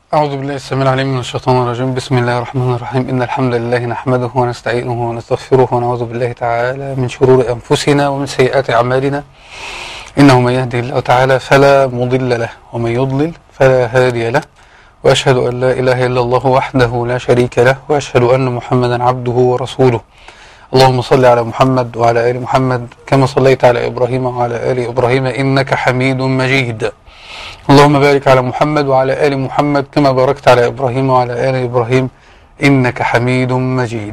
أعوذ بالله السميع العليم من الشيطان الرجيم بسم الله الرحمن الرحيم إن الحمد لله نحمده ونستعينه ونستغفره ونعوذ بالله تعالى من شرور أنفسنا ومن سيئات أعمالنا إنه من يهده الله تعالى فلا مضل له ومن يضلل فلا هادي له وأشهد أن لا إله إلا الله وحده لا شريك له وأشهد أن محمدا عبده ورسوله اللهم صل على محمد وعلى آل محمد كما صليت على إبراهيم وعلى آل إبراهيم إنك حميد مجيد اللهم بارك على محمد وعلى آل محمد كما باركت على إبراهيم وعلى آل إبراهيم إنك حميد مجيد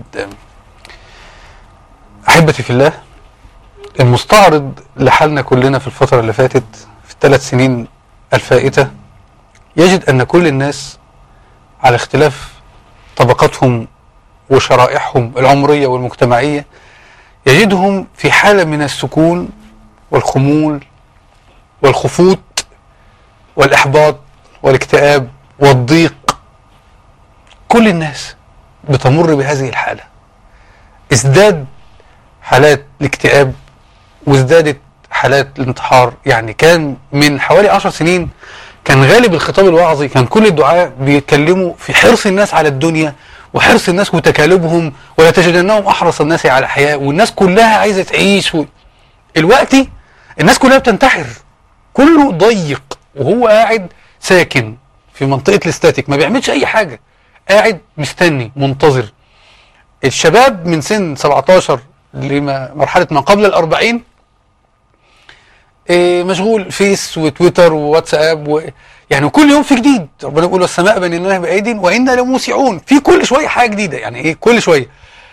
أحبتي في الله المستعرض لحالنا كلنا في الفترة اللي فاتت في الثلاث سنين الفائتة يجد أن كل الناس على اختلاف طبقاتهم وشرائحهم العمرية والمجتمعية يجدهم في حالة من السكون والخمول والخفوت والإحباط والاكتئاب والضيق كل الناس بتمر بهذه الحالة ازداد حالات الاكتئاب وازدادت حالات الانتحار يعني كان من حوالي عشر سنين كان غالب الخطاب الوعظي كان كل الدعاء بيتكلموا في حرص الناس على الدنيا وحرص الناس وتكالبهم ولتجدنهم احرص الناس على الحياه والناس كلها عايزه تعيش و... الوقت الناس كلها بتنتحر كله ضيق وهو قاعد ساكن في منطقه الاستاتيك ما بيعملش اي حاجه قاعد مستني منتظر الشباب من سن 17 لمرحله ما قبل الأربعين إيه مشغول فيس وتويتر وواتساب و... يعني كل يوم في جديد ربنا بيقول والسماء بنيناها بايد وانا لموسعون في كل شويه حاجه جديده يعني ايه كل شويه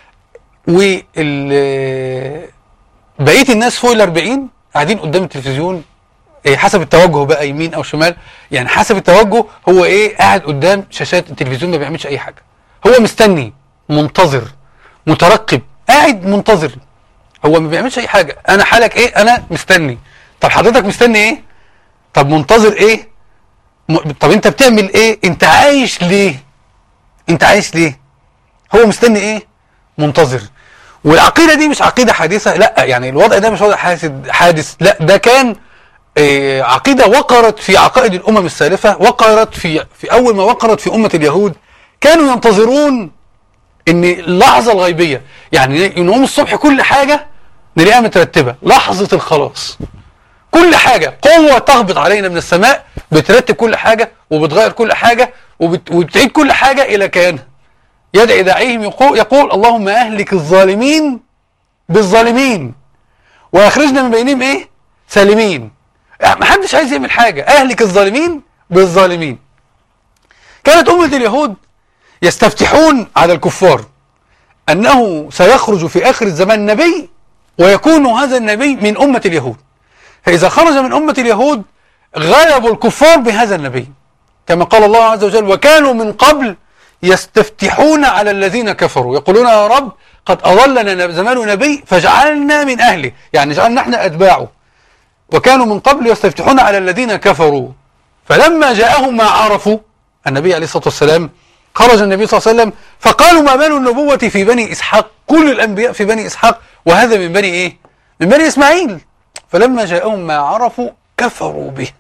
وال بقيه الناس فوق ال 40 قاعدين قدام التلفزيون إيه حسب التوجه بقى يمين او شمال يعني حسب التوجه هو ايه قاعد قدام شاشات التلفزيون ما بيعملش اي حاجه هو مستني منتظر مترقب قاعد منتظر هو ما بيعملش اي حاجه انا حالك ايه انا مستني طب حضرتك مستني ايه طب منتظر ايه م... طب انت بتعمل ايه انت عايش ليه انت عايش ليه هو مستني ايه منتظر والعقيده دي مش عقيده حادثه لا يعني الوضع ده مش وضع حادث حادث لا ده كان إيه عقيده وقرت في عقائد الامم السالفه وقرت في في اول ما وقرت في امه اليهود كانوا ينتظرون ان اللحظه الغيبيه يعني نقوم الصبح كل حاجه نلاقيها مترتبه لحظه الخلاص كل حاجة قوة تهبط علينا من السماء بترتب كل حاجة وبتغير كل حاجة وبت... وبتعيد كل حاجة إلى كيانها يدعي داعيهم يقول, يقول اللهم أهلك الظالمين بالظالمين وأخرجنا من بينهم إيه سالمين ما حدش عايز يعمل حاجة أهلك الظالمين بالظالمين كانت أمة اليهود يستفتحون على الكفار أنه سيخرج في آخر الزمان نبي ويكون هذا النبي من أمة اليهود فإذا خرج من أمة اليهود غلبوا الكفار بهذا النبي كما قال الله عز وجل وكانوا من قبل يستفتحون على الذين كفروا يقولون يا رب قد أضلنا زمان نبي فاجعلنا من أهله يعني جعلنا احنا أتباعه وكانوا من قبل يستفتحون على الذين كفروا فلما جاءهم ما عرفوا النبي عليه الصلاة والسلام خرج النبي صلى الله عليه وسلم فقالوا ما بال النبوة في بني إسحاق كل الأنبياء في بني إسحاق وهذا من بني إيه من بني إسماعيل فلما جاءهم ما عرفوا كفروا به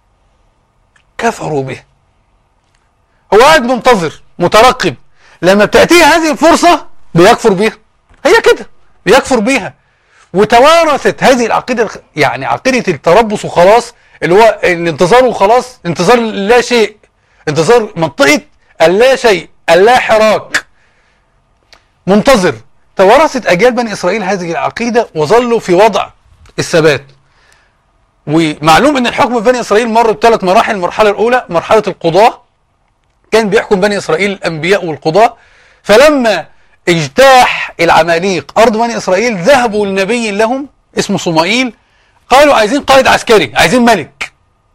كفروا به هو قاعد منتظر مترقب لما بتأتيه هذه الفرصة بيكفر بيها هي كده بيكفر بيها وتوارثت هذه العقيدة يعني عقيدة التربص وخلاص اللي هو الانتظار وخلاص انتظار لا شيء انتظار منطقة اللا شيء اللا حراك منتظر توارثت أجيال بني إسرائيل هذه العقيدة وظلوا في وضع الثبات ومعلوم ان الحكم في بني اسرائيل مر بثلاث مراحل المرحله الاولى مرحله القضاه كان بيحكم بني اسرائيل الانبياء والقضاه فلما اجتاح العماليق ارض بني اسرائيل ذهبوا لنبي لهم اسمه صمائيل قالوا عايزين قائد عسكري عايزين ملك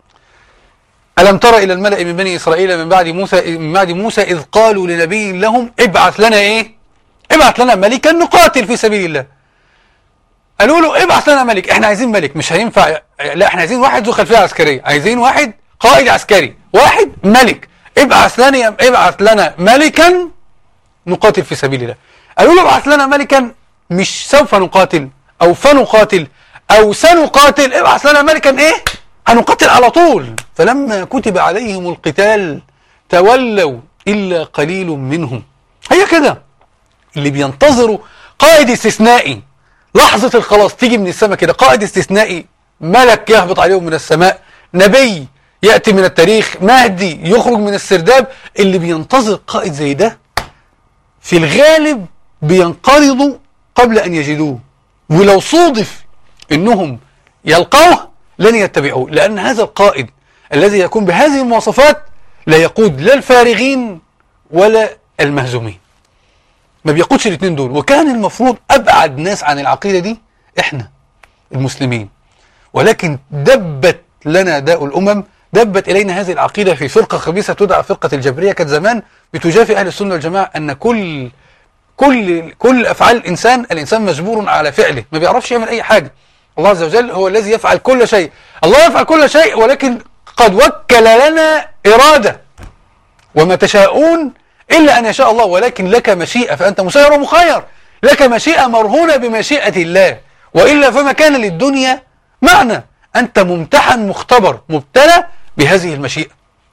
ألم تر إلى الملأ من بني إسرائيل من بعد موسى من بعد موسى إذ قالوا لنبي لهم ابعث لنا إيه؟ ابعث لنا ملكا نقاتل في سبيل الله قالوا له ابعث لنا ملك احنا عايزين ملك مش هينفع لا احنا عايزين واحد ذو خلفيه عسكريه عايزين واحد قائد عسكري واحد ملك ابعث لنا ابعث لنا ملكا نقاتل في سبيل الله قالوا له ابعث لنا ملكا مش سوف نقاتل او فنقاتل او سنقاتل ابعث لنا ملكا ايه هنقاتل على طول فلما كتب عليهم القتال تولوا إلا قليل منهم هي كده اللي بينتظروا قائد استثنائي لحظة الخلاص تيجي من السماء كده قائد استثنائي ملك يهبط عليهم من السماء نبي يأتي من التاريخ مهدي يخرج من السرداب اللي بينتظر قائد زي ده في الغالب بينقرضوا قبل أن يجدوه ولو صودف أنهم يلقوه لن يتبعوه لأن هذا القائد الذي يكون بهذه المواصفات لا يقود لا الفارغين ولا المهزومين ما بيقودش الاثنين دول وكان المفروض أبعد ناس عن العقيدة دي إحنا المسلمين ولكن دبت لنا داء الأمم دبت إلينا هذه العقيدة في فرقة خبيثة تدعى فرقة الجبرية كانت زمان بتجافي أهل السنة والجماعة أن كل كل كل أفعال الإنسان الإنسان مجبور على فعله ما بيعرفش يعمل أي حاجة الله عز وجل هو الذي يفعل كل شيء الله يفعل كل شيء ولكن قد وكل لنا إرادة وما تشاءون إلا أن يشاء الله ولكن لك مشيئة فأنت مسير ومخير لك مشيئة مرهونة بمشيئة الله وإلا فما كان للدنيا معنى أنت ممتحن مختبر مبتلى بهذه المشيئة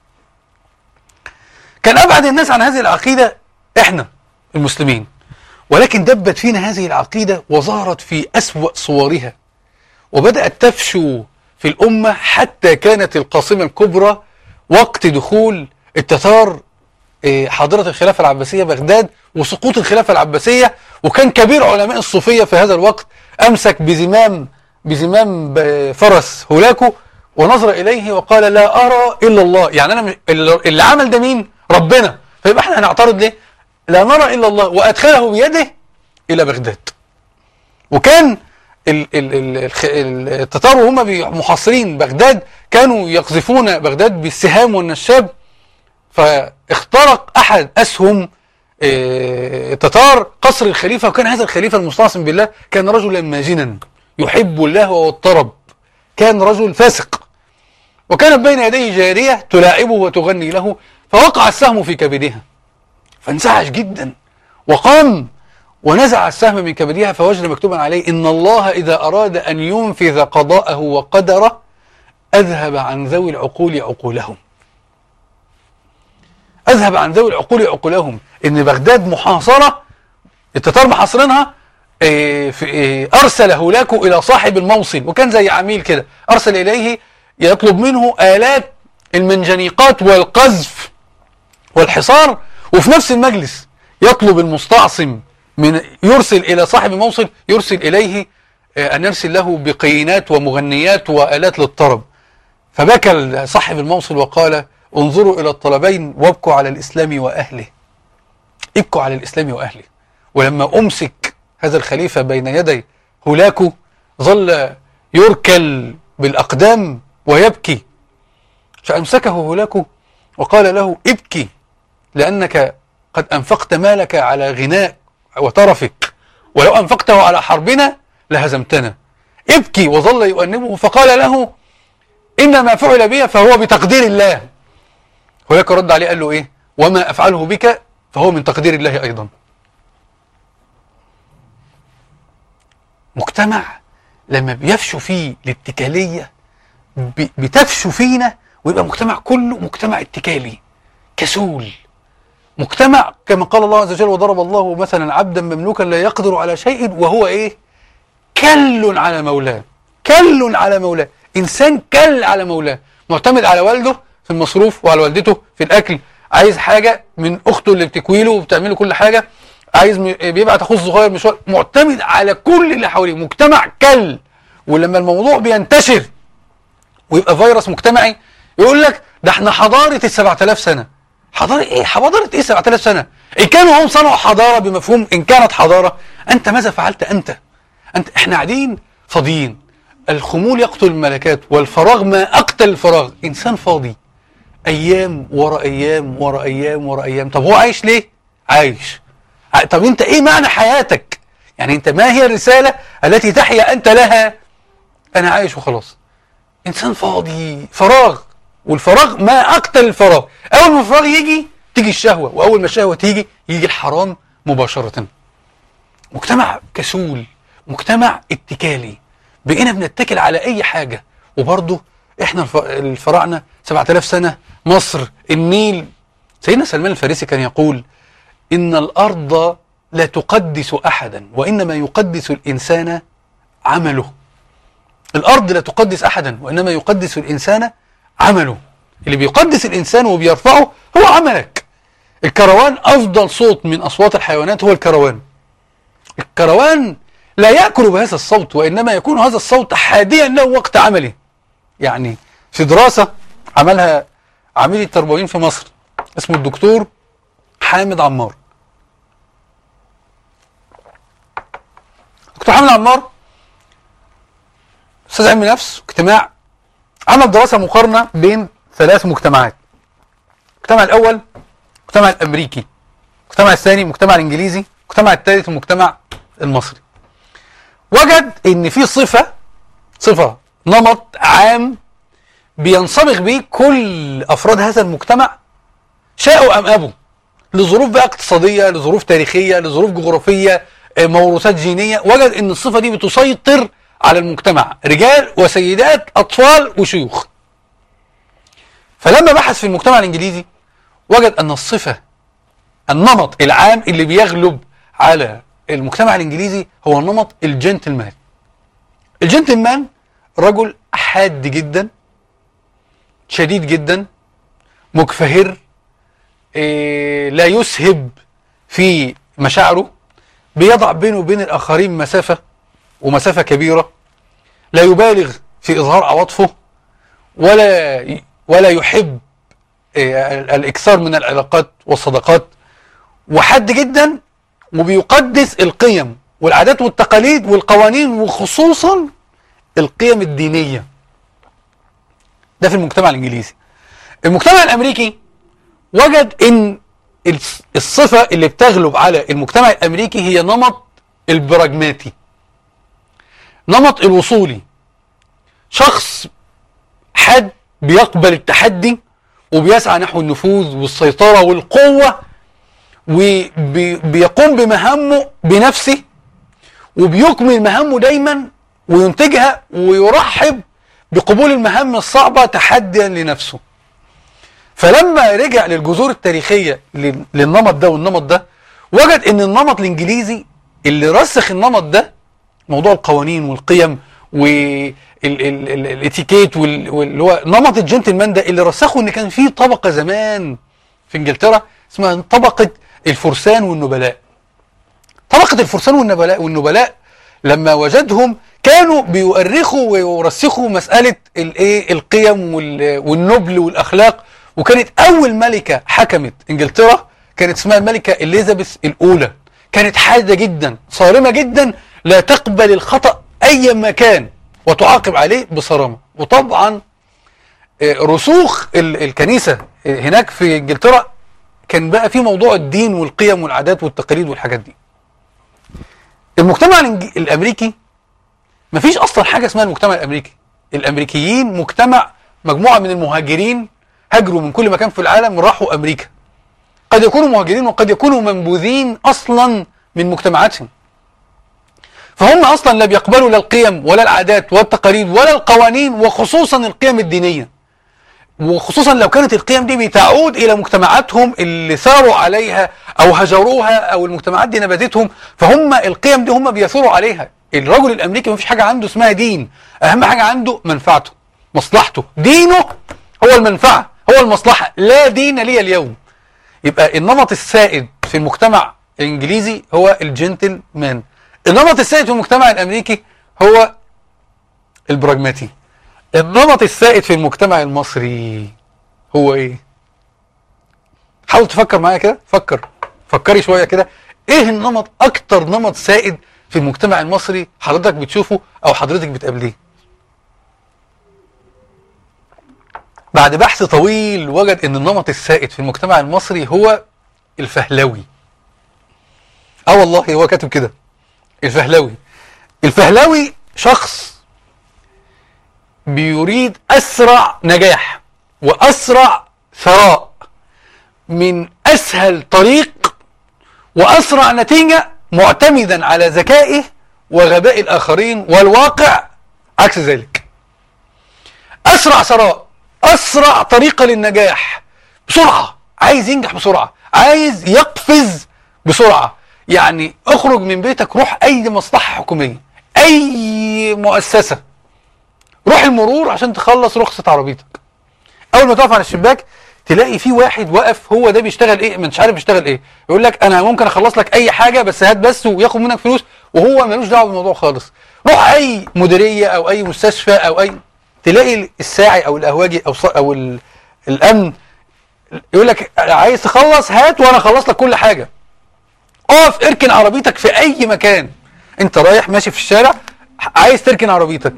كان أبعد الناس عن هذه العقيدة إحنا المسلمين ولكن دبت فينا هذه العقيدة وظهرت في أسوأ صورها وبدأت تفشو في الأمة حتى كانت القاصمة الكبرى وقت دخول التتار إيه، حاضرة الخلافة العباسية بغداد وسقوط الخلافة العباسية وكان كبير علماء الصوفية في هذا الوقت أمسك بزمام بزمام ب- فرس هولاكو ونظر إليه وقال لا أرى إلا الله يعني أنا مش- اللي اللي عمل ده مين ربنا فيبقى احنا هنعترض ليه لا نرى إلا الله وأدخله بيده إلى بغداد وكان ال- ال- ال- الخ- ال- التتار وهم بي- محاصرين بغداد كانوا يقذفون بغداد بالسهام والنشاب فاخترق أحد أسهم آه، التتار قصر الخليفة وكان هذا الخليفة المستعصم بالله كان رجلا ماجنا يحب الله والطرب كان رجل فاسق وكانت بين يديه جارية تلاعبه وتغني له فوقع السهم في كبدها فانزعج جدا وقام ونزع السهم من كبدها فوجد مكتوبا عليه إن الله إذا أراد أن ينفذ قضاءه وقدره أذهب عن ذوي العقول عقولهم أذهب عن ذوي العقول عقولهم إن بغداد محاصرة التتار محاصرينها إيه، في- إيه، أرسل هولاكو إلى صاحب الموصل وكان زي عميل كده أرسل إليه يطلب منه آلات المنجنيقات والقذف والحصار وفي نفس المجلس يطلب المستعصم من يرسل إلى صاحب الموصل يرسل إليه آه، أن يرسل له بقينات ومغنيات وآلات للطرب فبكى صاحب الموصل وقال انظروا إلى الطلبين وابكوا على الإسلام وأهله ابكوا على الإسلام وأهله ولما أمسك هذا الخليفة بين يدي هولاكو ظل يركل بالأقدام ويبكي فأمسكه هولاكو وقال له ابكي لأنك قد أنفقت مالك على غناء وترفك ولو أنفقته على حربنا لهزمتنا ابكي وظل يؤنبه فقال له إن ما فعل بي فهو بتقدير الله هولاكو رد عليه قال له إيه وما أفعله بك فهو من تقدير الله أيضا مجتمع لما بيفشو فيه الاتكالية ب- بتفشو فينا ويبقى مجتمع كله مجتمع اتكالي كسول مجتمع كما قال الله عز وجل وضرب الله مثلا عبدا مملوكا لا يقدر على شيء وهو ايه كل على مولاه كل على مولاه انسان كل على مولاه معتمد على والده في المصروف وعلى والدته في الاكل عايز حاجه من اخته اللي بتكوي له وبتعمل له كل حاجه عايز م- بيبعت اخوه الصغير مشوار معتمد على كل اللي حواليه مجتمع كل ولما الموضوع بينتشر ويبقى فيروس مجتمعي يقول لك ده احنا حضاره ال 7000 سنه حضاره ايه حضاره ايه 7000 سنه ان كانوا هم صنعوا حضاره بمفهوم ان كانت حضاره انت ماذا فعلت انت انت احنا قاعدين فاضيين الخمول يقتل الملكات والفراغ ما اقتل الفراغ انسان فاضي ايام ورا ايام ورا ايام ورا ايام طب هو عايش ليه عايش ع- طب انت ايه معنى حياتك يعني انت ما هي الرساله التي تحيا انت لها انا عايش وخلاص انسان فاضي فراغ والفراغ ما اقتل الفراغ اول ما الفراغ يجي تيجي الشهوه واول ما الشهوه تيجي يجي الحرام مباشره مجتمع كسول مجتمع اتكالي بقينا بنتكل على اي حاجه وبرضه احنا الف- الفراعنه 7000 سنه مصر النيل سيدنا سلمان الفارسي كان يقول إن الأرض لا تقدس أحدا وإنما يقدس الإنسان عمله الأرض لا تقدس أحدا وإنما يقدس الإنسان عمله اللي بيقدس الإنسان وبيرفعه هو عملك الكروان أفضل صوت من أصوات الحيوانات هو الكروان الكروان لا يأكل بهذا الصوت وإنما يكون هذا الصوت حاديا له وقت عمله يعني في دراسة عملها عميد التربويين في مصر اسمه الدكتور حامد عمار دكتور حامد عمار استاذ علم نفس اجتماع عمل دراسه مقارنه بين ثلاث مجتمعات المجتمع الاول المجتمع الامريكي المجتمع الثاني المجتمع الانجليزي المجتمع الثالث المجتمع المصري وجد ان في صفه صفه نمط عام بينصبغ به كل افراد هذا المجتمع شاءوا ام ابوا لظروف بقى اقتصاديه لظروف تاريخيه لظروف جغرافيه آه، موروثات جينيه وجد ان الصفه دي بتسيطر على المجتمع رجال وسيدات اطفال وشيوخ فلما بحث في المجتمع الانجليزي وجد ان الصفه النمط العام اللي بيغلب على المجتمع الانجليزي هو نمط الجنتلمان الجنتلمان رجل حاد جدا شديد جدا مكفهر إيه لا يسهب في مشاعره بيضع بينه وبين الآخرين مسافة ومسافة كبيرة لا يبالغ في إظهار عواطفه ولا ولا يحب إيه الإكثار من العلاقات والصداقات وحد جدا وبيقدس القيم والعادات والتقاليد والقوانين وخصوصا القيم الدينية ده في المجتمع الإنجليزي المجتمع الأمريكي وجد ان الصفة اللي بتغلب على المجتمع الامريكي هي نمط البراجماتي نمط الوصولي شخص حد بيقبل التحدي وبيسعى نحو النفوذ والسيطرة والقوة وبيقوم بمهامه بنفسه وبيكمل مهامه دايما وينتجها ويرحب بقبول المهام الصعبة تحديا لنفسه فلما رجع للجذور التاريخية للنمط ده والنمط ده وجد ان النمط الانجليزي اللي رسخ النمط ده موضوع القوانين والقيم والاتيكيت واللي هو نمط الجنتلمان ده اللي رسخه ان كان في طبقة زمان في انجلترا اسمها طبقة الفرسان والنبلاء طبقة الفرسان والنبلاء والنبلاء لما وجدهم كانوا بيؤرخوا ويرسخوا مسألة الايه القيم والنبل والأخلاق وكانت أول ملكة حكمت إنجلترا كانت اسمها الملكة إليزابيث الأولى كانت حادة جدا صارمة جدا لا تقبل الخطأ أي مكان وتعاقب عليه بصرامة وطبعا رسوخ الكنيسة هناك في إنجلترا كان بقى في موضوع الدين والقيم والعادات والتقاليد والحاجات دي المجتمع الأمريكي مفيش أصلا حاجة اسمها المجتمع الأمريكي الأمريكيين مجتمع مجموعة من المهاجرين هاجروا من كل مكان في العالم راحوا أمريكا قد يكونوا مهاجرين وقد يكونوا منبوذين أصلا من مجتمعاتهم فهم أصلا لا بيقبلوا لا القيم ولا العادات والتقاليد ولا القوانين وخصوصا القيم الدينية وخصوصا لو كانت القيم دي بتعود إلى مجتمعاتهم اللي ساروا عليها أو هجروها أو المجتمعات دي نبذتهم فهم القيم دي هم بيثوروا عليها الرجل الأمريكي ما فيش حاجة عنده اسمها دين أهم حاجة عنده منفعته مصلحته دينه هو المنفعة هو المصلحة لا دين لي اليوم يبقى النمط السائد في المجتمع الانجليزي هو الجنتل مان النمط السائد في المجتمع الامريكي هو البراجماتي النمط السائد في المجتمع المصري هو ايه حاول تفكر معايا كده فكر فكري شوية كده ايه النمط اكتر نمط سائد في المجتمع المصري حضرتك بتشوفه او حضرتك بتقابليه بعد بحث طويل وجد ان النمط السائد في المجتمع المصري هو الفهلوي اه والله هو كاتب كده الفهلوي الفهلوي شخص بيريد اسرع نجاح واسرع ثراء من اسهل طريق واسرع نتيجة معتمدا على ذكائه وغباء الاخرين والواقع عكس ذلك اسرع ثراء اسرع طريقة للنجاح بسرعة عايز ينجح بسرعه عايز يقفز بسرعه يعني اخرج من بيتك روح اي مصلحه حكوميه اي مؤسسه روح المرور عشان تخلص رخصه عربيتك اول ما تقف على الشباك تلاقي في واحد واقف هو ده بيشتغل ايه مش عارف بيشتغل ايه يقول لك انا ممكن اخلص لك اي حاجه بس هات بس وياخد منك فلوس وهو ملوش دعوه بالموضوع خالص روح اي مديريه او اي مستشفى او اي تلاقي الساعي او القهوجي او ص- او ال- الامن يقول لك عايز تخلص هات وانا اخلص لك كل حاجه اقف اركن عربيتك في اي مكان انت رايح ماشي في الشارع عايز تركن عربيتك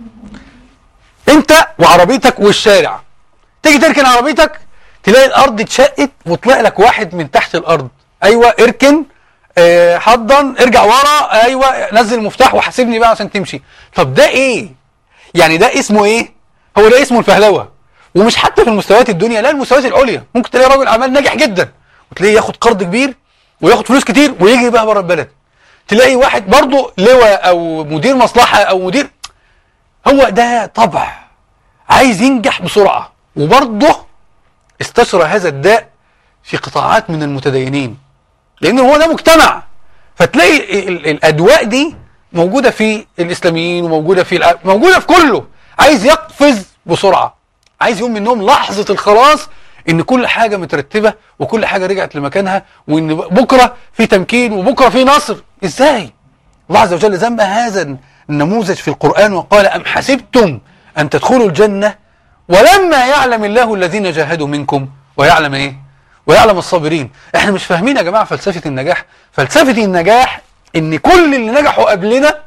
انت وعربيتك والشارع تيجي تركن عربيتك تلاقي الارض اتشقت وطلع لك واحد من تحت الارض ايوه اركن اه حضن ارجع ورا ايوه نزل المفتاح وحاسبني بقى عشان تمشي طب ده ايه يعني ده اسمه ايه هو ده اسمه الفهلوه ومش حتى في المستويات الدنيا لا المستويات العليا ممكن تلاقي راجل اعمال ناجح جدا وتلاقيه ياخد قرض كبير وياخد فلوس كتير ويجي بقى بره البلد تلاقي واحد برضه لواء او مدير مصلحه او مدير هو ده طبع عايز ينجح بسرعه وبرضه استشرى هذا الداء في قطاعات من المتدينين لان هو ده مجتمع فتلاقي ال- ال- الادواء دي موجوده في الاسلاميين وموجوده في الع- موجوده في كله عايز يقفز بسرعه عايز يقوم منهم لحظه الخلاص ان كل حاجه مترتبه وكل حاجه رجعت لمكانها وان بكره في تمكين وبكره في نصر ازاي الله عز وجل ذم هذا النموذج في القرآن وقال أم حسبتم أن تدخلوا الجنة ولما يعلم الله الذين جاهدوا منكم ويعلم إيه ويعلم الصابرين احنا مش فاهمين يا جماعة فلسفة النجاح فلسفة النجاح ان كل اللي نجحوا قبلنا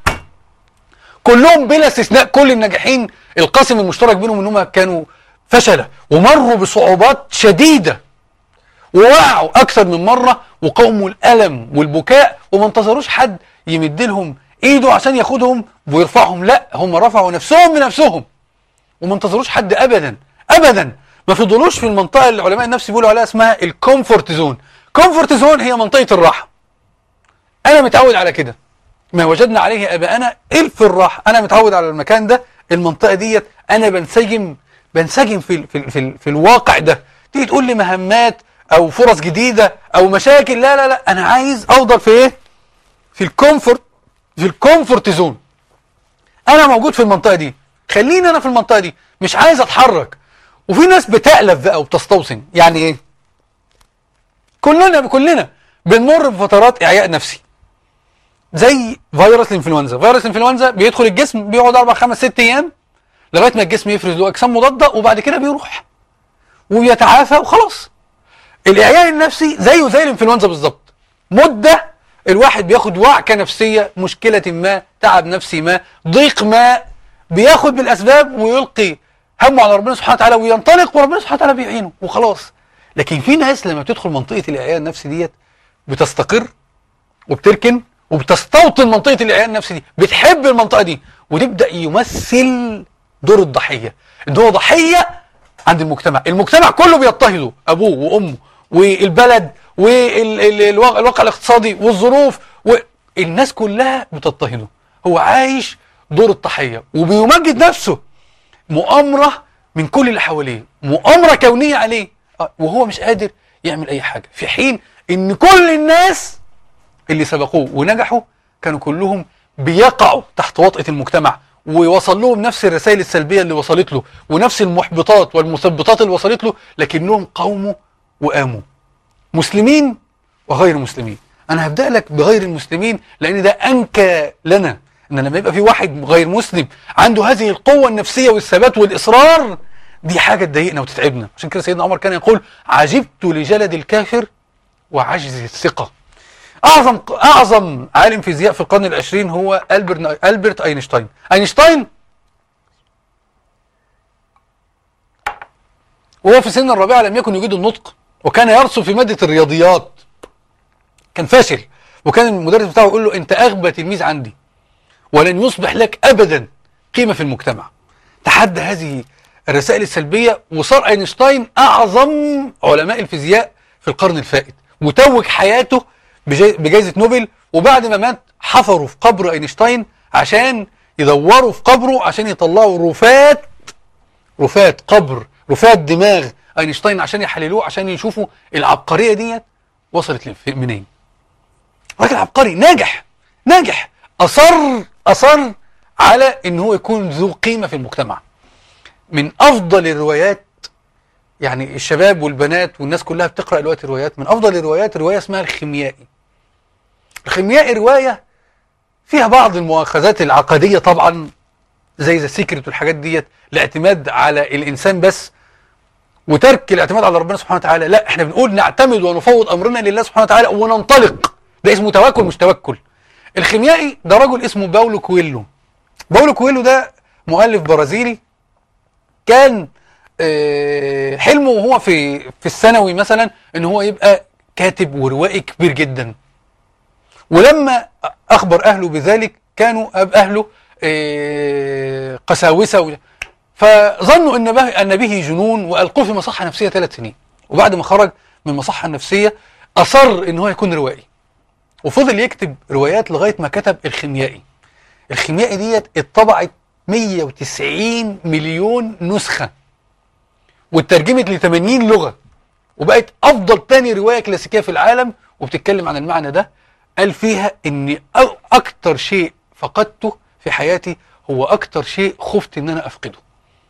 كلهم بلا استثناء كل الناجحين القاسم المشترك بينهم انهم كانوا فشلة ومروا بصعوبات شديدة ووقعوا اكثر من مره وقاوموا الالم والبكاء وما انتظروش حد يمد لهم ايده عشان ياخدهم ويرفعهم لا هم رفعوا نفسهم بنفسهم وما انتظروش حد ابدا ابدا ما فضلوش في المنطقه اللي علماء النفس بيقولوا عليها اسمها الكومفورت زون كومفورت زون هي منطقه الراحه انا متعود على كده ما وجدنا عليه اباءنا الف الراحه انا متعود على المكان ده المنطقه ديت انا بنسجم بنسجم في ال في ال في, ال في الواقع ده تيجي تقول لي مهمات او فرص جديده او مشاكل لا لا لا انا عايز افضل في ايه في الكومفورت في الكومفورت زون انا موجود في المنطقه دي خليني انا في المنطقه دي مش عايز اتحرك وفي ناس بتألف بقى وبتستوصن يعني ايه كلنا كلنا بنمر بفترات اعياء نفسي زي فيروس الانفلونزا فيروس الانفلونزا بيدخل الجسم بيقعد اربع خمس ست ايام لغايه ما الجسم يفرز له اجسام مضاده وبعد كده بيروح وبيتعافى وخلاص الاعياء النفسي زيه زي الانفلونزا بالظبط مده الواحد بياخد وعكه نفسيه مشكله ما تعب نفسي ما ضيق ما بياخد بالاسباب ويلقي همه على ربنا سبحانه وتعالى وينطلق وربنا سبحانه وتعالى بيعينه وخلاص لكن في ناس لما بتدخل منطقه الاعياء النفسي ديت بتستقر وبتركن وبتستوطن منطقه الاعياء النفسي دي بتحب المنطقه دي وتبدا يمثل دور الضحيه ان هو ضحيه عند المجتمع المجتمع كله بيضطهده ابوه وامه والبلد والواقع الاقتصادي والظروف والناس كلها بتضطهده هو عايش دور الضحيه وبيمجد نفسه مؤامره من كل اللي حواليه مؤامره كونيه عليه آه، وهو مش قادر يعمل اي حاجه في حين ان كل الناس اللي سبقوه ونجحوا كانوا كلهم بيقعوا تحت وطأة المجتمع ووصل لهم نفس الرسائل السلبية اللي وصلت له ونفس المحبطات والمثبطات اللي وصلت له لكنهم قاوموا وقاموا مسلمين وغير مسلمين انا هبدأ لك بغير المسلمين لان ده انكى لنا ان لما يبقى في واحد غير مسلم عنده هذه القوة النفسية والثبات والإصرار دي حاجة تضايقنا وتتعبنا عشان كده سيدنا عمر كان يقول عجبت لجلد الكافر وعجز الثقة اعظم اعظم عالم فيزياء في القرن العشرين هو البرت البرت اينشتاين اينشتاين وهو في سن الرابعه لم يكن يجيد النطق وكان يرسم في ماده الرياضيات كان فاشل وكان المدرس بتاعه يقول له انت اغبى تلميذ عندي ولن يصبح لك ابدا قيمه في المجتمع تحدى هذه الرسائل السلبيه وصار اينشتاين اعظم علماء الفيزياء في القرن الفائت وتوج حياته بجاي- بجائزة نوبل وبعد ما مات حفروا في قبر اينشتاين عشان يدوروا في قبره عشان يطلعوا رفات رفات قبر رفات دماغ اينشتاين عشان يحللوه عشان يشوفوا العبقريه ديت وصلت لف- منين راجل عبقري ناجح ناجح اصر اصر على ان هو يكون ذو قيمه في المجتمع من افضل الروايات يعني الشباب والبنات والناس كلها بتقرا دلوقتي روايات من افضل الروايات روايه اسمها الخيميائي الخيميائي روايه فيها بعض المؤاخذات العقديه طبعا زي ذا سيكريت والحاجات ديت الاعتماد على الانسان بس وترك الاعتماد على ربنا سبحانه وتعالى لا احنا بنقول نعتمد ونفوض امرنا لله سبحانه وتعالى وننطلق ده اسمه توكل مش توكل الخيميائي ده رجل اسمه باولو كويلو باولو كويلو ده مؤلف برازيلي كان آه، حلمه وهو في في الثانوي مثلا ان هو يبقى كاتب وروائي كبير جدا ولما اخبر اهله بذلك كانوا أب اهله آه، قساوسه و- فظنوا ان به ان به جنون والقوه في مصحه نفسيه ثلاث سنين وبعد ما خرج من المصحه النفسيه اصر ان هو يكون روائي وفضل يكتب روايات لغايه ما كتب الخيميائي الخيميائي ديت اتطبعت 190 مليون نسخه واترجمت ل 80 لغه وبقت افضل تاني روايه كلاسيكيه في العالم وبتتكلم عن المعنى ده قال فيها ان أ- اكتر شيء فقدته في حياتي هو اكتر شيء خفت ان انا افقده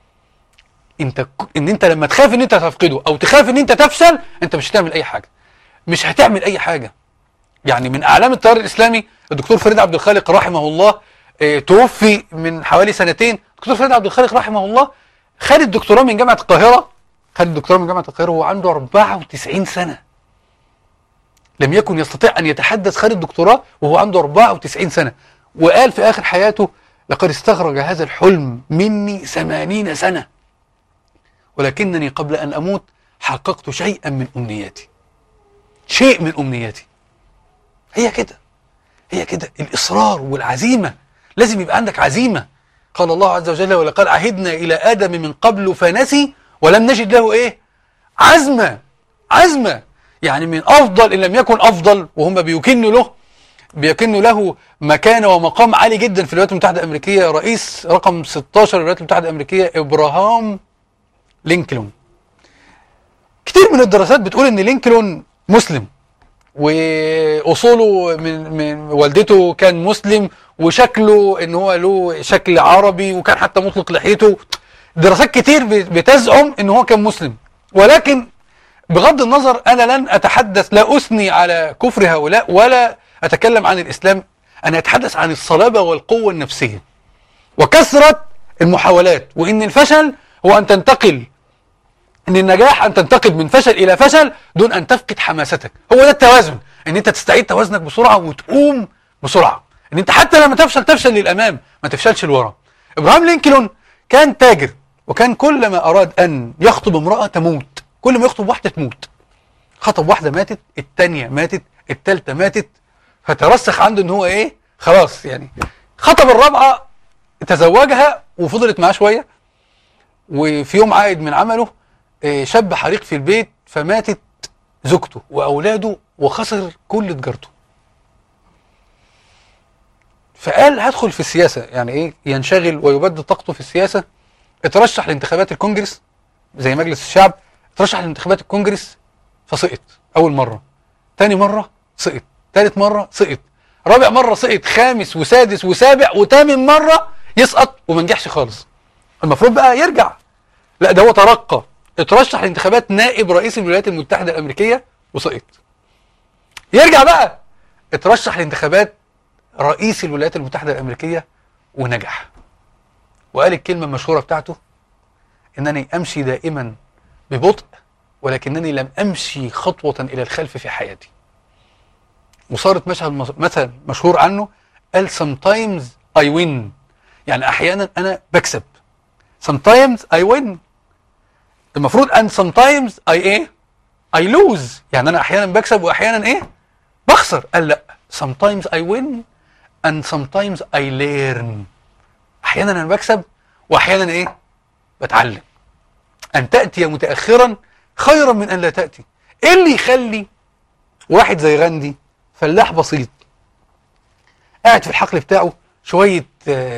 انت ك- ان انت لما تخاف ان انت تفقده او تخاف ان انت تفشل انت مش هتعمل اي حاجه مش هتعمل اي حاجه يعني من اعلام التيار الاسلامي الدكتور فريد عبد الخالق رحمه الله آه، توفي من حوالي سنتين الدكتور فريد عبد الخالق رحمه الله خد الدكتوراه من جامعه القاهره خد الدكتوراه من جامعه القاهره وهو عنده 94 سنه لم يكن يستطيع ان يتحدث خد الدكتوراه وهو عنده 94 سنه وقال في اخر حياته لقد استخرج هذا الحلم مني 80 سنه ولكنني قبل ان اموت حققت شيئا من امنياتي شيء من امنياتي هي كده هي كده الاصرار والعزيمه لازم يبقى عندك عزيمه قال الله عز وجل ولقد عهدنا الى ادم من قبل فنسي ولم نجد له ايه عزمه عزمه يعني من افضل ان لم يكن افضل وهم بيكنوا له بيكنوا له مكانه ومقام عالي جدا في الولايات المتحده الامريكيه رئيس رقم 16 للولايات المتحده الامريكيه ابراهام لينكولن كتير من الدراسات بتقول ان لينكولن مسلم واصوله من من والدته كان مسلم وشكله ان هو له شكل عربي وكان حتى مطلق لحيته دراسات كتير بتزعم ان هو كان مسلم ولكن بغض النظر انا لن اتحدث لا اثني على كفر هؤلاء ولا اتكلم عن الاسلام انا اتحدث عن الصلابه والقوه النفسيه وكثره المحاولات وان الفشل هو ان تنتقل ان النجاح ان تنتقل من فشل الى فشل دون ان تفقد حماستك هو ده التوازن ان انت تستعيد توازنك بسرعه وتقوم بسرعه ان انت حتى لما تفشل تفشل للامام ما تفشلش لورا ابراهام لينكولن كان تاجر وكان كل ما اراد ان يخطب امراه تموت كل ما يخطب واحده تموت خطب واحده ماتت الثانيه ماتت الثالثه ماتت فترسخ عنده ان هو ايه خلاص يعني خطب الرابعه تزوجها وفضلت معاه شويه وفي يوم عائد من عمله آه، شاب حريق في البيت فماتت زوجته واولاده وخسر كل تجارته فقال هدخل في السياسه يعني ايه ينشغل ويبدد طاقته في السياسه اترشح لانتخابات الكونجرس زي مجلس الشعب اترشح لانتخابات الكونجرس فسقط اول مره تاني مره سقط تالت مره سقط رابع مره سقط خامس وسادس وسابع وثامن مره يسقط وما نجحش خالص المفروض بقى يرجع لا ده هو ترقى اترشح لانتخابات نائب رئيس الولايات المتحده الامريكيه وسقط يرجع بقى اترشح لانتخابات رئيس الولايات المتحده الامريكيه ونجح وقال الكلمه المشهوره بتاعته انني امشي دائما ببطء ولكنني لم امشي خطوه الى الخلف في حياتي وصارت مشهد مثل مشهور عنه قال sometimes I win يعني احيانا انا بكسب sometimes I win المفروض ان sometimes I ايه I lose يعني انا احيانا بكسب واحيانا ايه بخسر قال لا sometimes I win and sometimes I learn احيانا انا بكسب واحيانا ايه بتعلم ان تاتي متاخرا خيرا من ان لا تاتي ايه اللي يخلي واحد زي غاندي فلاح بسيط قاعد في الحقل بتاعه شويه آه،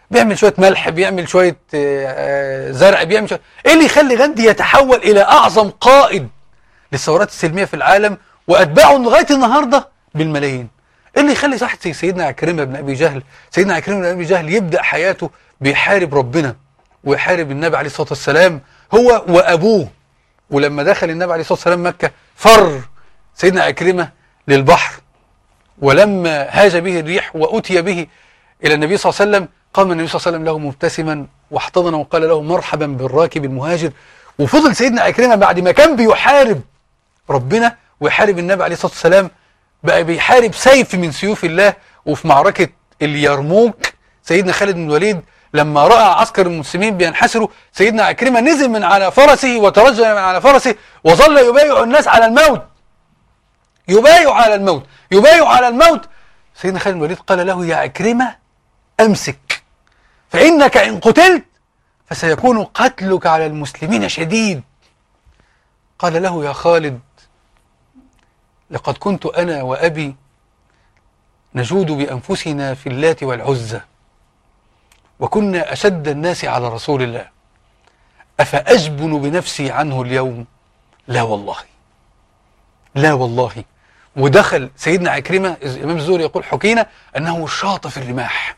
بيعمل شويه ملح بيعمل شويه آه، آه، زرع بيعمل شويه ايه اللي يخلي غاندي يتحول الى اعظم قائد للثورات السلميه في العالم واتباعه لغايه النهارده بالملايين ايه اللي يخلي واحد زي سيدنا عكرمه بن ابي جهل سيدنا عكرمه بن ابي جهل يبدا حياته بيحارب ربنا ويحارب النبي عليه الصلاه والسلام هو وابوه ولما دخل النبي عليه الصلاه والسلام مكه فر سيدنا عكرمه للبحر ولما هاج به الريح واتي به الى النبي صلى الله عليه وسلم قام النبي صلى الله عليه وسلم له مبتسما واحتضنه وقال له مرحبا بالراكب المهاجر وفضل سيدنا عكرمه بعد ما كان بيحارب ربنا ويحارب النبي عليه الصلاه والسلام بقى بيحارب سيف من سيوف الله وفي معركه اليرموك سيدنا خالد بن الوليد لما راى عسكر المسلمين بينحسروا سيدنا عكرمه نزل من على فرسه وترجل من على فرسه وظل يبايع الناس على الموت يبايع على الموت يبايع على الموت سيدنا خالد بن الوليد قال له يا عكرمه امسك فانك ان قتلت فسيكون قتلك على المسلمين شديد قال له يا خالد لقد كنت أنا وأبي نجود بأنفسنا في اللات والعزى وكنا أشد الناس على رسول الله أفأجبن بنفسي عنه اليوم لا والله لا والله ودخل سيدنا عكرمة الإمام الزهري يقول حكينا أنه شاط في الرماح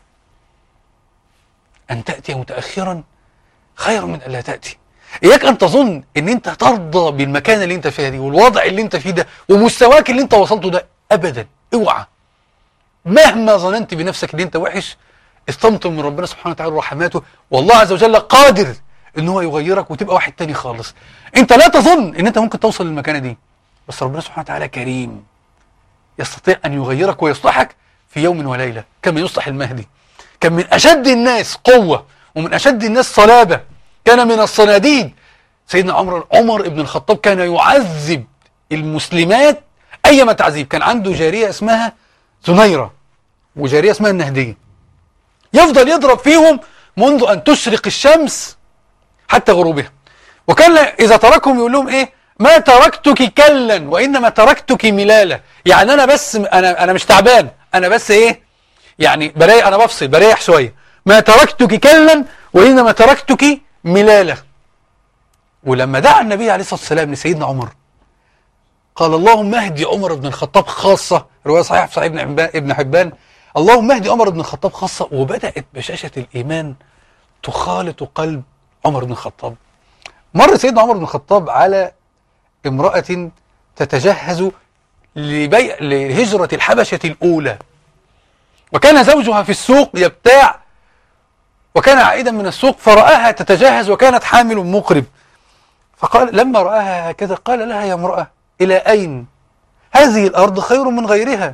أن تأتي متأخرا خير من ألا تأتي إياك أن تظن أن أنت ترضى بالمكان اللي أنت فيها دي والوضع اللي أنت فيه ده ومستواك اللي أنت وصلته ده أبدا اوعى مهما ظننت بنفسك ان انت وحش استمطر من ربنا سبحانه وتعالى رحماته والله عز وجل قادر ان هو يغيرك وتبقى واحد تاني خالص انت لا تظن ان انت ممكن توصل للمكانه دي بس ربنا سبحانه وتعالى كريم يستطيع ان يغيرك ويصلحك في يوم وليله كما يصلح المهدي كان من اشد الناس قوه ومن اشد الناس صلابه كان من الصناديد سيدنا عمر عمر بن الخطاب كان يعذب المسلمات ايما تعذيب كان عنده جاريه اسمها زنيره وجاريه اسمها النهديه يفضل يضرب فيهم منذ ان تشرق الشمس حتى غروبها وكان اذا تركهم يقول لهم ايه ما تركتك كلا وانما تركتك ملالا يعني انا بس انا انا مش تعبان انا بس ايه يعني بريح انا بفصل بريح شويه ما تركتك كلا وانما تركتك ملالا ولما دعا النبي عليه الصلاه والسلام لسيدنا عمر قال اللهم اهدي عمر بن الخطاب خاصه روايه صحيحه في صحيح ابن حبان ابن حبان اللهم اهدي عمر بن الخطاب خاصه وبدات بشاشه الايمان تخالط قلب عمر بن الخطاب مر سيدنا عمر بن الخطاب على امراه تتجهز لبيع لهجره الحبشه الاولى وكان زوجها في السوق يبتاع وكان عائدا من السوق فرآها تتجهز وكانت حامل مقرب فقال لما رآها هكذا قال لها يا امرأة إلى أين هذه الأرض خير من غيرها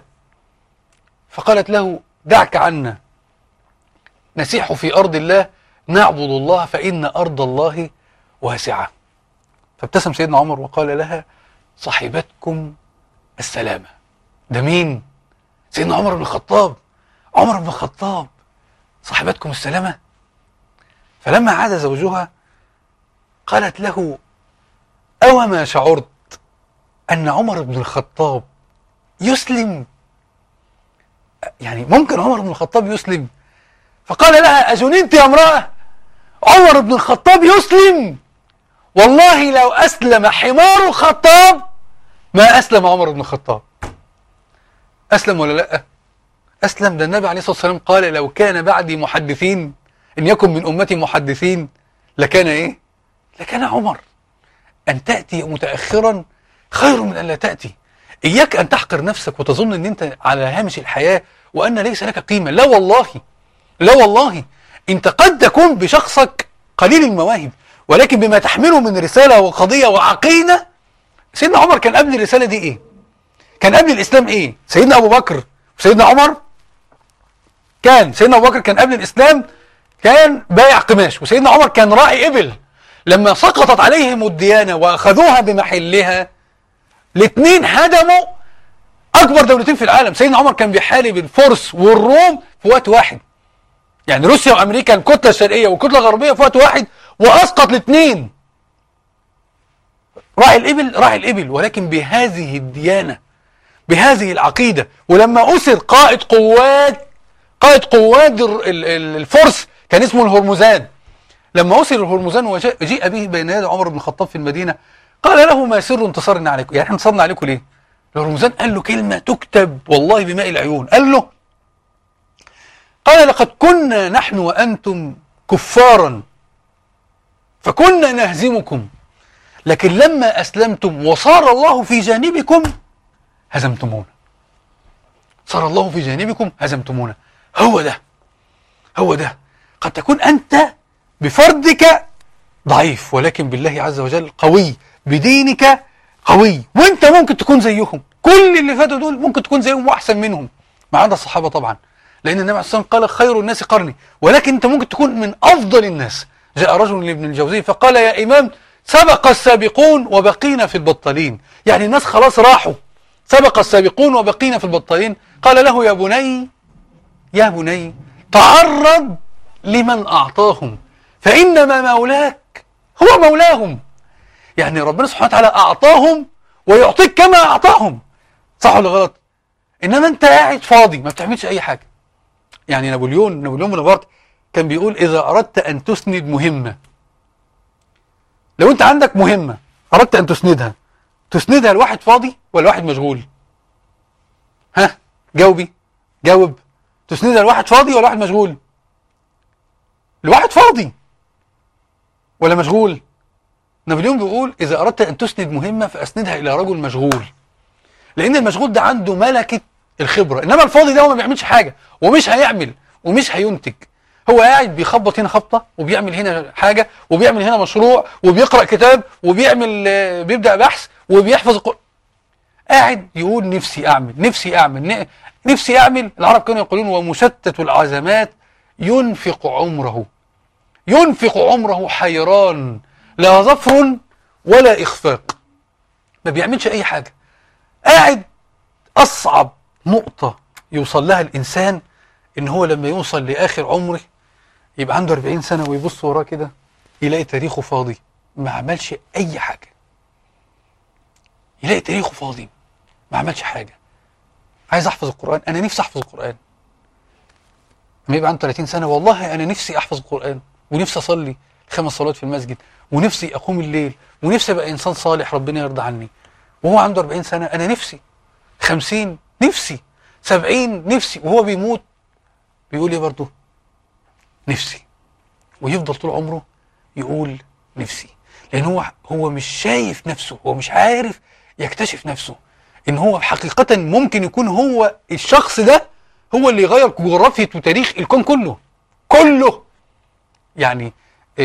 فقالت له دعك عنا نسيح في أرض الله نعبد الله فإن أرض الله واسعة فابتسم سيدنا عمر وقال لها صاحبتكم السلامة ده مين سيدنا عمر بن الخطاب عمر بن الخطاب صاحبتكم السلامة فلما عاد زوجها قالت له أوما شعرت أن عمر بن الخطاب يسلم يعني ممكن عمر بن الخطاب يسلم فقال لها أجننت يا امرأة عمر بن الخطاب يسلم والله لو أسلم حمار الخطاب ما أسلم عمر بن الخطاب أسلم ولا لأ أسلم ده النبي عليه الصلاة والسلام قال لو كان بعدي محدثين إن يكن من أمتي محدثين لكان إيه لكان عمر أن تأتي متأخرا خير من أن لا تأتي إياك أن تحقر نفسك وتظن أن أنت على هامش الحياة وأن ليس لك قيمة لا والله لا والله أنت قد تكون بشخصك قليل المواهب ولكن بما تحمله من رسالة وقضية وعقيدة سيدنا عمر كان قبل الرسالة دي إيه كان قبل الإسلام إيه سيدنا أبو بكر وسيدنا عمر كان سيدنا أبو بكر كان قبل الإسلام كان بايع قماش وسيدنا عمر كان راعي إبل لما سقطت عليهم الديانة وأخذوها بمحلها الاثنين هدموا أكبر دولتين في العالم سيدنا عمر كان بيحارب الفرس والروم في وقت واحد يعني روسيا وأمريكا الكتلة الشرقية والكتلة الغربية في وقت واحد وأسقط الاثنين راعي الإبل راعي الإبل ولكن بهذه الديانة بهذه العقيدة ولما أسر قائد قوات قائد قوات الفرس كان اسمه الهرمزان لما وصل الهرمزان وجيء به بين يدي عمر بن الخطاب في المدينة قال له ما سر انتصارنا عليكم يعني احنا انتصرنا عليكم ليه الهرمزان قال له كلمة تكتب والله بماء العيون قال له قال لقد كنا نحن وأنتم كفارا فكنا نهزمكم لكن لما أسلمتم وصار الله في جانبكم هزمتمونا صار الله في جانبكم هزمتمونا هو ده هو ده قد تكون أنت بفردك ضعيف ولكن بالله عز وجل قوي بدينك قوي وانت ممكن تكون زيهم كل اللي فاتوا دول ممكن تكون زيهم واحسن منهم ما عدا الصحابه طبعا لان النبي عليه الصلاه والسلام قال خير الناس قرني ولكن انت ممكن تكون من افضل الناس جاء رجل لابن الجوزي فقال يا امام سبق السابقون وبقينا في البطالين يعني الناس خلاص راحوا سبق السابقون وبقينا في البطالين قال له يا بني يا بني تعرض لمن أعطاهم فإنما مولاك هو مولاهم يعني ربنا سبحانه وتعالى أعطاهم ويعطيك كما أعطاهم صح ولا غلط إنما أنت قاعد فاضي ما بتعملش أي حاجة يعني نابليون نابليون بونابرت كان بيقول إذا أردت أن تسند مهمة لو أنت عندك مهمة أردت أن تسندها تسندها لواحد فاضي ولا واحد مشغول ها جاوبي جاوب تسندها لواحد فاضي ولا واحد مشغول لواحد فاضي ولا مشغول نابليون بيقول إذا أردت أن تسند مهمة فأسندها إلى رجل مشغول لأن المشغول ده عنده ملكة الخبرة إنما الفاضي ده هو ما بيعملش حاجة ومش هيعمل ومش هينتج هو قاعد بيخبط هنا خبطة وبيعمل هنا حاجة وبيعمل هنا مشروع وبيقرأ كتاب وبيعمل بيبدأ بحث وبيحفظ القرآن قاعد يقول نفسي أعمل نفسي أعمل نفسي أعمل العرب كانوا يقولون ومشتت العزمات ينفق عمره ينفق عمره حيران لا ظفر ولا إخفاق ما بيعملش أي حاجة قاعد أصعب نقطة يوصل لها الإنسان إن هو لما يوصل لآخر عمره يبقى عنده 40 سنة ويبص وراه كده يلاقي تاريخه فاضي ما عملش أي حاجة يلاقي تاريخه فاضي ما عملش حاجة عايز أحفظ القرآن أنا نفسي أحفظ القرآن لما يبقى عنده 30 سنة والله أنا نفسي أحفظ القرآن ونفسي أصلي خمس صلوات في المسجد ونفسي أقوم الليل ونفسي أبقى إنسان صالح ربنا يرضى عني وهو عنده 40 سنة أنا نفسي 50 نفسي 70 نفسي وهو بيموت بيقول إيه برضه نفسي ويفضل طول عمره يقول نفسي لأن هو هو مش شايف نفسه هو مش عارف يكتشف نفسه إن هو حقيقة ممكن يكون هو الشخص ده هو اللي يغير جغرافية وتاريخ الكون كله كله يعني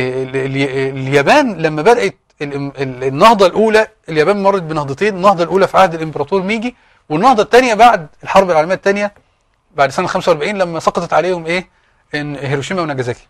اليابان لما بدأت النهضة الأولى اليابان مرت بنهضتين النهضة الأولى في عهد الإمبراطور ميجي والنهضة الثانية بعد الحرب العالمية الثانية بعد سنة 45 لما سقطت عليهم إيه إن هيروشيما وناجازاكي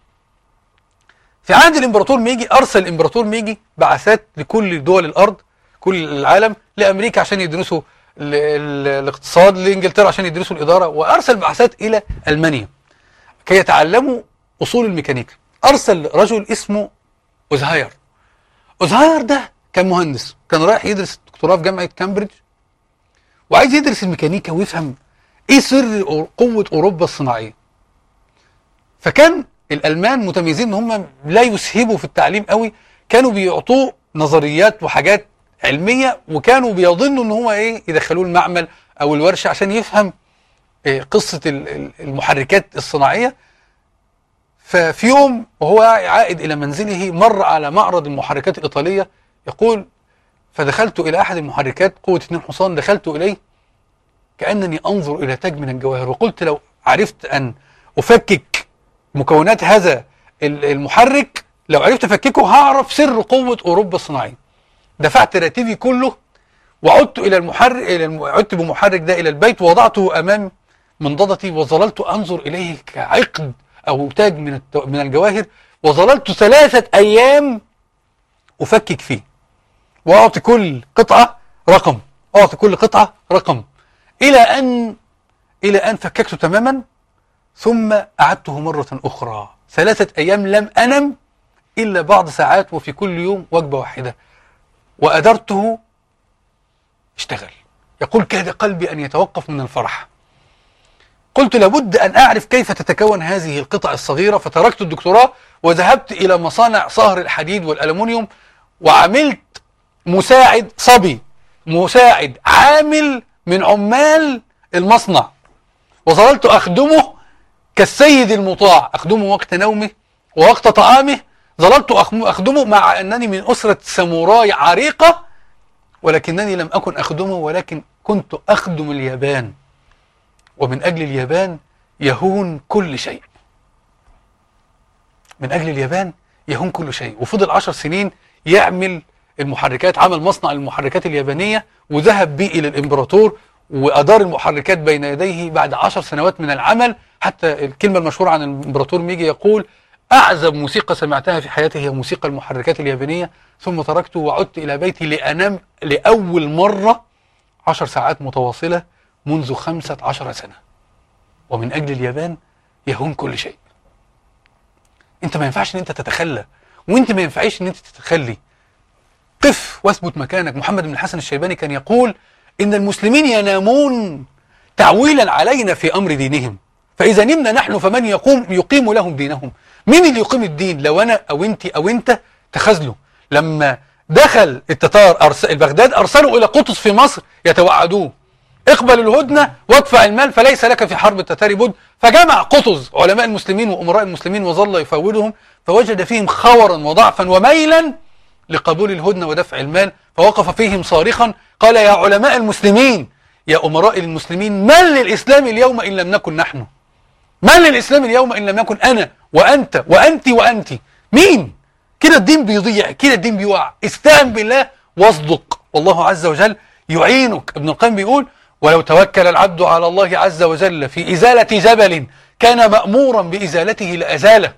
في عهد الإمبراطور ميجي أرسل الإمبراطور ميجي بعثات لكل دول الأرض كل العالم لأمريكا عشان يدرسوا الاقتصاد لإنجلترا عشان يدرسوا الإدارة وأرسل بعثات إلى ألمانيا كي يتعلموا أصول الميكانيكا أرسل رجل اسمه أوزهاير أوزهاير ده كان مهندس كان رايح يدرس دكتوراه في جامعة كامبريدج وعايز يدرس الميكانيكا ويفهم ايه سر قوة اوروبا الصناعية فكان الالمان متميزين ان هم لا يسهبوا في التعليم قوي كانوا بيعطوه نظريات وحاجات علمية وكانوا بيظنوا ان هو ايه يدخلوه المعمل او الورشة عشان يفهم إيه قصة المحركات الصناعية ففي يوم وهو عائد إلى منزله مر على معرض المحركات الإيطالية يقول فدخلت إلى أحد المحركات قوة اثنين حصان دخلت إليه كأنني أنظر إلى تاج من الجواهر وقلت لو عرفت أن أفكك مكونات هذا المحرك لو عرفت أفككه هعرف سر قوة أوروبا الصناعية دفعت راتبي كله وعدت إلى المحرك إلى الم... عدت بمحرك ده إلى البيت ووضعته أمام منضدتي وظللت أنظر إليه كعقد أو تاج من الت... من الجواهر وظللت ثلاثة أيام أفكك فيه وأعطي كل قطعة رقم أعطي كل قطعة رقم إلى أن إلى أن فككته تماما ثم أعدته مرة أخرى ثلاثة أيام لم أنم إلا بعض ساعات وفي كل يوم وجبة واحدة وأدرته اشتغل يقول كاد قلبي أن يتوقف من الفرح قلت لابد أن أعرف كيف تتكون هذه القطع الصغيرة فتركت الدكتوراه وذهبت إلى مصانع صهر الحديد والألمنيوم وعملت مساعد صبي مساعد عامل من عمال المصنع وظللت أخدمه كالسيد المطاع أخدمه وقت نومه ووقت طعامه ظللت أخدمه مع أنني من أسرة ساموراي عريقة ولكنني لم أكن أخدمه ولكن كنت أخدم اليابان ومن أجل اليابان يهون كل شيء من أجل اليابان يهون كل شيء وفضل عشر سنين يعمل المحركات عمل مصنع المحركات اليابانية وذهب به إلى الإمبراطور وأدار المحركات بين يديه بعد عشر سنوات من العمل حتى الكلمة المشهورة عن الإمبراطور ميجي يقول أعزب موسيقى سمعتها في حياتي هي موسيقى المحركات اليابانية ثم تركته وعدت إلى بيتي لأنام لأول مرة عشر ساعات متواصلة منذ خمسة عشر سنة ومن أجل اليابان يهون كل شيء انت ما ينفعش ان انت تتخلى وانت ما ينفعش ان انت تتخلي قف واثبت مكانك محمد بن الحسن الشيباني كان يقول ان المسلمين ينامون تعويلا علينا في امر دينهم فاذا نمنا نحن فمن يقوم يقيم لهم دينهم مين اللي يقيم الدين لو انا او انت او انت تخاذله لما دخل التتار أرس... البغداد ارسلوا الى قطز في مصر يتوعدوه اقبل الهدنة وادفع المال فليس لك في حرب التتار بد فجمع قطز علماء المسلمين وأمراء المسلمين وظل يفاوضهم فوجد فيهم خورا وضعفا وميلا لقبول الهدنة ودفع المال فوقف فيهم صارخا قال يا علماء المسلمين يا أمراء المسلمين من للإسلام اليوم إن لم نكن نحن من للإسلام اليوم إن لم يكن أنا وأنت وأنت وأنت مين كده الدين بيضيع كده الدين بيوقع استعن بالله واصدق والله عز وجل يعينك ابن القيم بيقول ولو توكل العبد على الله عز وجل في إزالة جبل كان مأمورا بإزالته لأزاله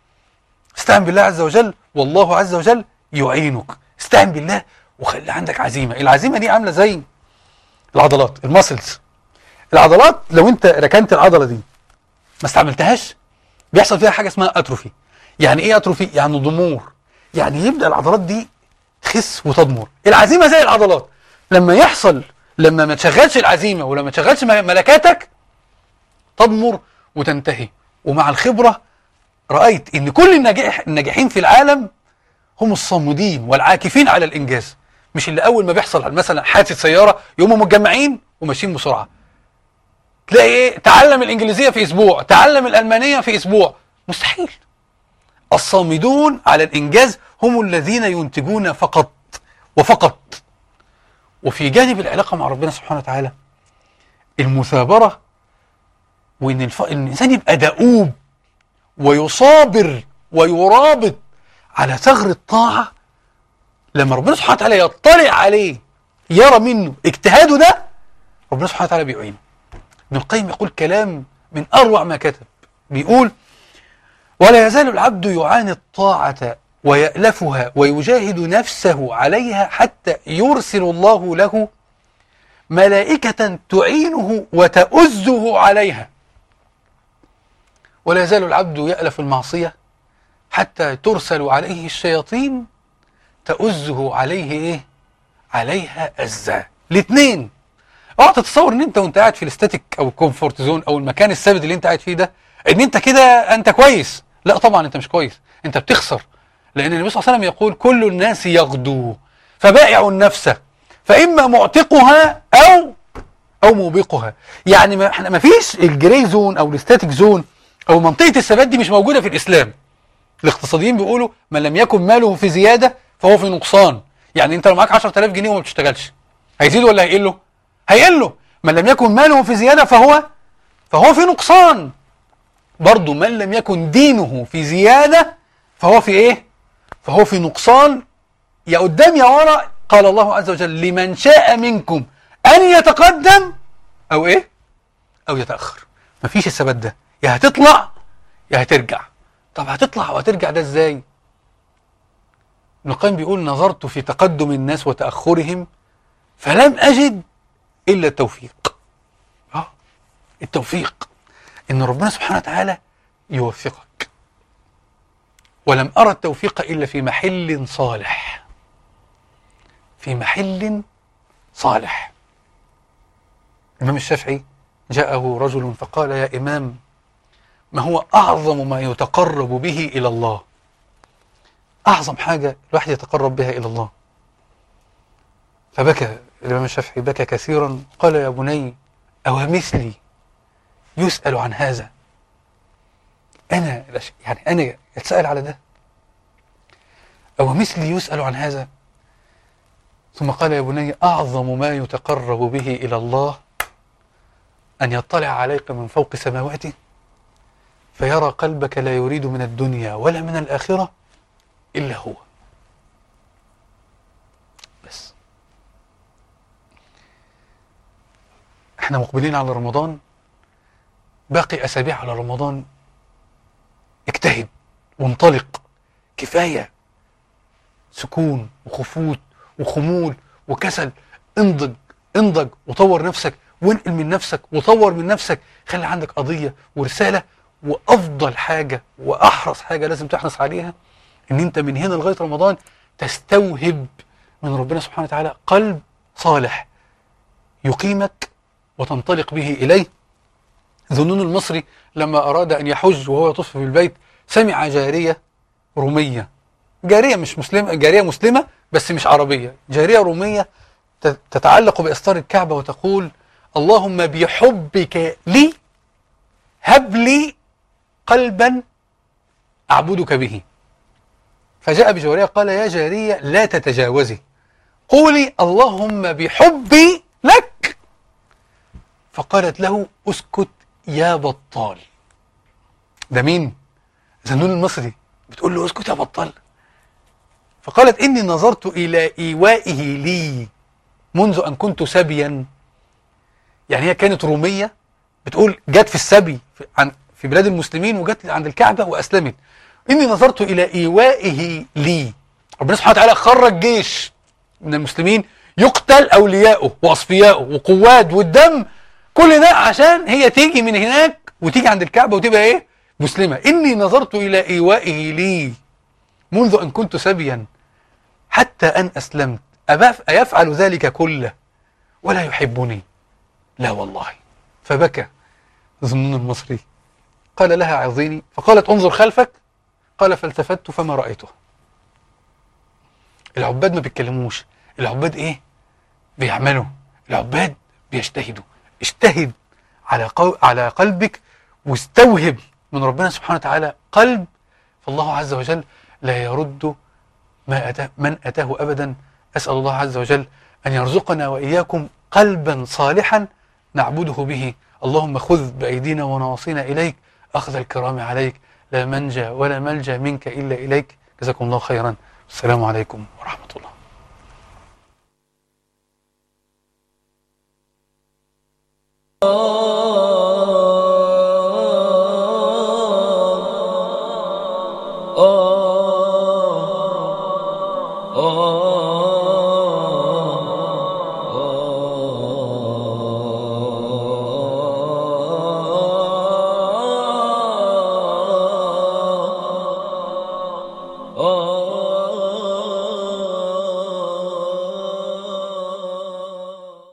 استعن بالله عز وجل والله عز وجل يعينك استعن بالله وخلي عندك عزيمة العزيمة دي عاملة زي العضلات الماسلز العضلات لو انت ركنت العضلة دي ما استعملتهاش بيحصل فيها حاجة اسمها اتروفي يعني ايه اتروفي يعني ضمور يعني يبدأ العضلات دي تخس وتضمر العزيمة زي العضلات لما يحصل لما ما تشغلش العزيمة ولما ما تشغلش ملكاتك تضمر وتنتهي ومع الخبرة رأيت ان كل الناجح الناجحين في العالم هم الصامدين والعاكفين على الإنجاز مش اللي أول ما بيحصل مثلا حادث سيارة يقوموا متجمعين وماشيين بسرعة تلاقي ايه تعلم الإنجليزية في أسبوع تعلم الألمانية في أسبوع مستحيل الصامدون على الإنجاز هم الذين ينتجون فقط وفقط وفي جانب العلاقة مع ربنا سبحانه وتعالى المثابرة وإن الف... الإنسان يبقى دؤوب ويصابر ويرابط على ثغر الطاعة لما ربنا سبحانه وتعالى يطلع عليه يرى منه اجتهاده ده ربنا سبحانه وتعالى بيعينه ابن القيم يقول كلام من أروع ما كتب بيقول ولا يزال العبد يعاني الطاعة ويألفها ويجاهد نفسه عليها حتى يرسل الله له ملائكة تعينه وتؤزه عليها ولا يزال العبد يألف المعصية حتى ترسل عليه الشياطين تؤزه عليه ايه عليها أزا الاثنين اوعى تتصور ان انت وانت قاعد في الاستاتيك او الكومفورت زون او المكان الثابت اللي انت قاعد فيه ده ان انت كده انت كويس لا طبعا انت مش كويس انت بتخسر لأن النبي صلى الله عليه وسلم يقول كل الناس يغدو فبائع النفس فإما معتقها أو أو موبقها يعني ما احنا ما فيش الجري زون أو الاستاتيك زون أو منطقة الثبات دي مش موجودة في الإسلام الاقتصاديين بيقولوا من لم يكن ماله في زيادة فهو في نقصان يعني انت لو معاك 10000 جنيه وما بتشتغلش هيزيد ولا هيقل له هيقل له من لم يكن ماله في زيادة فهو فهو في نقصان برضه من لم يكن دينه في زيادة فهو في ايه فهو في نقصان يا قدام يا ورا قال الله عز وجل لمن شاء منكم أن يتقدم أو إيه أو يتأخر مفيش الثبات ده يا هتطلع يا هترجع طب هتطلع وهترجع ده إزاي ابن القيم بيقول نظرت في تقدم الناس وتأخرهم فلم أجد إلا التوفيق آه التوفيق إن ربنا سبحانه وتعالى يوفقك ولم أرى التوفيق إلا في محل صالح في محل صالح الإمام الشافعي جاءه رجل فقال يا إمام ما هو أعظم ما يتقرب به إلى الله أعظم حاجة الواحد يتقرب بها إلى الله فبكى الإمام الشافعي بكى كثيرا قال يا بني أو مثلي يسأل عن هذا أنا يعني أنا يتسأل على ده أو مثلي يسأل عن هذا ثم قال يا بني أعظم ما يتقرب به إلى الله أن يطلع عليك من فوق سماواته فيرى قلبك لا يريد من الدنيا ولا من الآخرة إلا هو بس احنا مقبلين على رمضان باقي أسابيع على رمضان اجتهد وانطلق كفاية سكون وخفوت وخمول وكسل انضج انضج وطور نفسك وانقل من نفسك وطور من نفسك خلي عندك قضية ورسالة وأفضل حاجة وأحرص حاجة لازم تحرص عليها إن أنت من هنا لغاية رمضان تستوهب من ربنا سبحانه وتعالى قلب صالح يقيمك وتنطلق به إليه ذنون المصري لما أراد أن يحج وهو يطوف في البيت سمع جارية رومية جارية مش مسلمة جارية مسلمة بس مش عربية جارية رومية تتعلق بأستار الكعبة وتقول اللهم بحبك لي هب لي قلبا أعبدك به فجاء بجارية قال يا جارية لا تتجاوزي قولي اللهم بحبي لك فقالت له اسكت يا بطال ده مين زنون المصري بتقول له اسكت يا بطال فقالت إني نظرت إلى إيوائه لي منذ أن كنت سبيا يعني هي كانت رومية بتقول جت في السبي في, عن في بلاد المسلمين وجت عند الكعبة وأسلمت إني نظرت إلى إيوائه لي ربنا سبحانه وتعالى خرج جيش من المسلمين يقتل أولياؤه وأصفياؤه وقواد والدم كل ده عشان هي تيجي من هناك وتيجي عند الكعبة وتبقى إيه مسلمة إني نظرت إلى إيوائه لي منذ أن كنت سبيا حتى أن أسلمت أيفعل ذلك كله ولا يحبني لا والله فبكى ظنون المصري قال لها عظيني فقالت انظر خلفك قال فالتفت فما رأيته العباد ما بيتكلموش العباد ايه بيعملوا العباد بيجتهدوا اجتهد على قو... على قلبك واستوهب من ربنا سبحانه وتعالى قلب فالله عز وجل لا يرد ما أتى من أتاه أبدا أسأل الله عز وجل أن يرزقنا وإياكم قلبا صالحا نعبده به اللهم خذ بأيدينا ونواصينا إليك أخذ الكرام عليك لا منجى ولا ملجى منك إلا إليك جزاكم الله خيرا السلام عليكم ورحمة الله